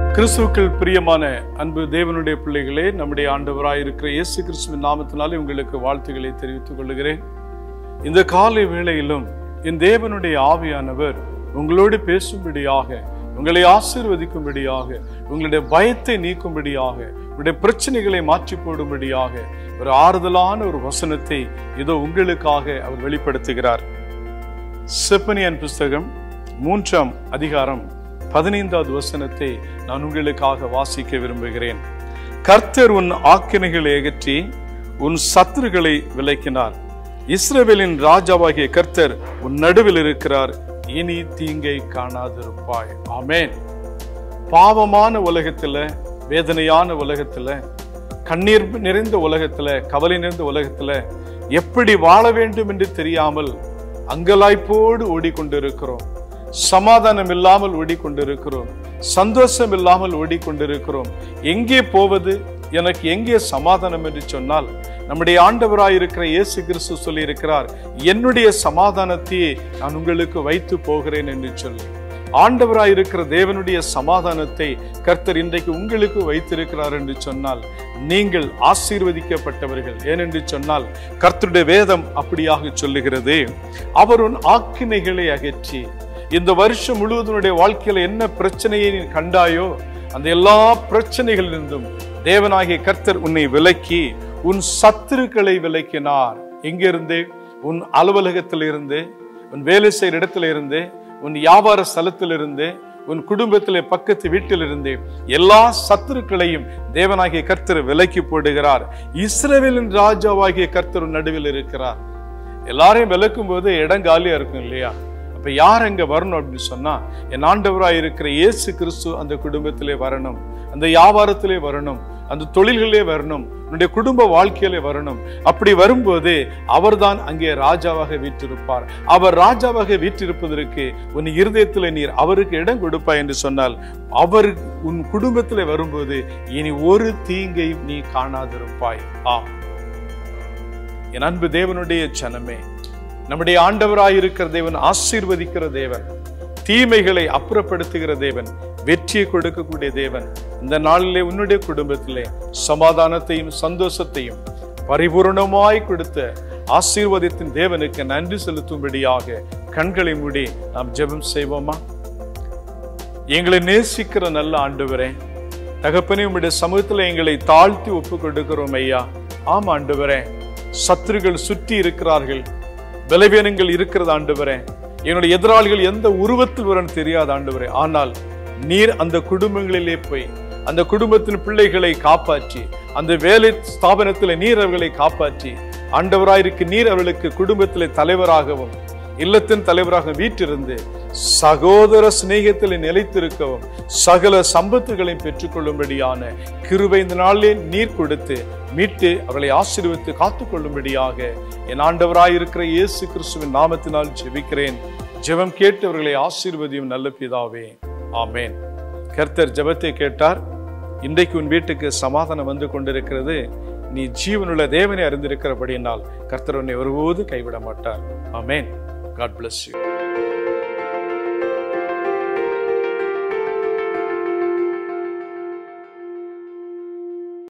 கிறிஸ்துவுக்கள் பிரியமான அன்பு தேவனுடைய பிள்ளைகளே நம்முடைய ஆண்டவராய் இருக்கிற இயேசு கிறிஸ்துவின் நாமத்தினாலே உங்களுக்கு வாழ்த்துக்களை தெரிவித்துக் கொள்கிறேன் இந்த காலை வேளையிலும் என் தேவனுடைய ஆவியானவர் உங்களோடு பேசும்படியாக உங்களை ஆசீர்வதிக்கும்படியாக உங்களுடைய பயத்தை நீக்கும்படியாக உங்களுடைய பிரச்சனைகளை மாற்றி போடும்படியாக ஒரு ஆறுதலான ஒரு வசனத்தை இதோ உங்களுக்காக அவர் வெளிப்படுத்துகிறார் செப்பனியன் புஸ்தகம் மூன்றாம் அதிகாரம் பதினைந்தாவது வசனத்தை நான் உங்களுக்காக வாசிக்க விரும்புகிறேன் கர்த்தர் உன் ஆக்கினைகளை அகற்றி உன் சத்துருகளை விலக்கினார் இஸ்ரவேலின் ராஜாவாகிய கர்த்தர் உன் நடுவில் இருக்கிறார் இனி தீங்கை காணாதிருப்பாய் ஆமென் பாவமான உலகத்துல வேதனையான உலகத்துல கண்ணீர் நிறைந்த உலகத்துல கவலை நிறைந்த உலகத்துல எப்படி வாழ வேண்டும் என்று தெரியாமல் அங்கலாய்ப்போடு ஓடிக்கொண்டிருக்கிறோம் சமாதானம் இல்லாமல் ஓடிக்கொண்டிருக்கிறோம் சந்தோஷம் இல்லாமல் ஓடிக்கொண்டிருக்கிறோம் எங்கே போவது எனக்கு எங்கே சமாதானம் என்று சொன்னால் நம்முடைய ஆண்டவராய் இருக்கிற இயேசு கிறிஸ்து சொல்லி இருக்கிறார் என்னுடைய சமாதானத்தையே நான் உங்களுக்கு வைத்து போகிறேன் என்று சொல்லி ஆண்டவராய் இருக்கிற தேவனுடைய சமாதானத்தை கர்த்தர் இன்றைக்கு உங்களுக்கு வைத்திருக்கிறார் என்று சொன்னால் நீங்கள் ஆசீர்வதிக்கப்பட்டவர்கள் ஏனென்று சொன்னால் கர்த்தருடைய வேதம் அப்படியாக சொல்லுகிறது அவர் உன் ஆக்கினைகளை அகற்றி இந்த வருஷம் முழுவதனுடைய வாழ்க்கையில என்ன பிரச்சனையை நீ கண்டாயோ அந்த எல்லா பிரச்சனைகளிலிருந்தும் தேவனாகிய கர்த்தர் உன்னை விலக்கி உன் சத்துருக்களை விலக்கினார் எங்கிருந்து உன் அலுவலகத்தில் இருந்து உன் வேலை செய்கிற இடத்துல இருந்து உன் வியாபார ஸ்தலத்திலிருந்து உன் குடும்பத்திலே பக்கத்து வீட்டிலிருந்து எல்லா சத்துருக்களையும் தேவனாகிய கர்த்தர் விலக்கி போடுகிறார் இஸ்ரவேலின் ராஜாவாகிய கர்த்தர் உன் நடுவில் இருக்கிறார் எல்லாரையும் விலக்கும் போது இடம் காலியா இருக்கும் இல்லையா அப்ப யார் அங்க வரணும் அப்படின்னு சொன்னா என் ஆண்டவராய் இருக்கிற இயேசு கிறிஸ்து அந்த குடும்பத்திலே வரணும் அந்த வியாபாரத்திலே வரணும் அந்த தொழில்களே வரணும் உன்னுடைய குடும்ப வாழ்க்கையிலே வரணும் அப்படி வரும்போது அவர்தான் அங்கே ராஜாவாக வீற்றிருப்பார் அவர் ராஜாவாக வீற்றிருப்பதற்கு உன் இருதயத்தில் நீர் அவருக்கு இடம் கொடுப்பாய் என்று சொன்னால் அவர் உன் குடும்பத்திலே வரும்போது இனி ஒரு தீங்கையும் நீ காணாதிருப்பாய் ஆம் என் அன்பு தேவனுடைய ஜனமே நம்முடைய ஆண்டவராய் இருக்கிற தேவன் ஆசீர்வதிக்கிற தேவன் தீமைகளை அப்புறப்படுத்துகிற தேவன் வெற்றியை கொடுக்கக்கூடிய தேவன் இந்த நாளிலே உன்னுடைய குடும்பத்திலே சமாதானத்தையும் சந்தோஷத்தையும் பரிபூர்ணமாய் கொடுத்த ஆசீர்வாதத்தின் தேவனுக்கு நன்றி செலுத்தும்படியாக கண்களை மூடி நாம் ஜெபம் செய்வோமா எங்களை நேசிக்கிற நல்ல ஆண்டவரே தகப்பனே உம்முடைய சமூகத்தில் எங்களை தாழ்த்தி ஒப்பு கொடுக்கிறோம் ஐயா ஆம் ஆண்டவரே சத்துருகள் சுற்றி இருக்கிறார்கள் பலவீனங்கள் இருக்கிறது ஆண்டவரே என்னுடைய எதிராளிகள் எந்த உருவத்தில் வரன்னு தெரியாது ஆண்டவரே ஆனால் நீர் அந்த குடும்பங்களிலே போய் அந்த குடும்பத்தின் பிள்ளைகளை காப்பாற்றி அந்த வேலை ஸ்தாபனத்தில் நீர் அவர்களை காப்பாற்றி ஆண்டவராயிருக்கு நீர் அவர்களுக்கு குடும்பத்திலே தலைவராகவும் இல்லத்தின் தலைவராக வீட்டிருந்து சகோதர சிநேகத்தில் நிலைத்திருக்கவும் சகல சம்பத்துகளையும் பெற்றுக்கொள்ளும்படியான கிருபை இந்த நாளிலே நீர் கொடுத்து மீட்டு அவர்களை ஆசீர்வித்து காத்துக்கொள்ளும்படியாக என் ஆண்டவராய் இருக்கிற இயேசு கிறிஸ்துவின் நாமத்தினால் ஜெபிக்கிறேன் ஜெபம் கேட்டு அவர்களை ஆசீர்வதியும் நல்ல பிதாவே ஆமேன் கர்த்தர் ஜெபத்தை கேட்டார் இன்றைக்கு உன் வீட்டுக்கு சமாதானம் வந்து கொண்டிருக்கிறது நீ ஜீவனுள்ள தேவனை அறிந்திருக்கிறபடியினால் கர்த்தர் உன்னை ஒருபோது கைவிட மாட்டார் ஆமேன் காட் bless you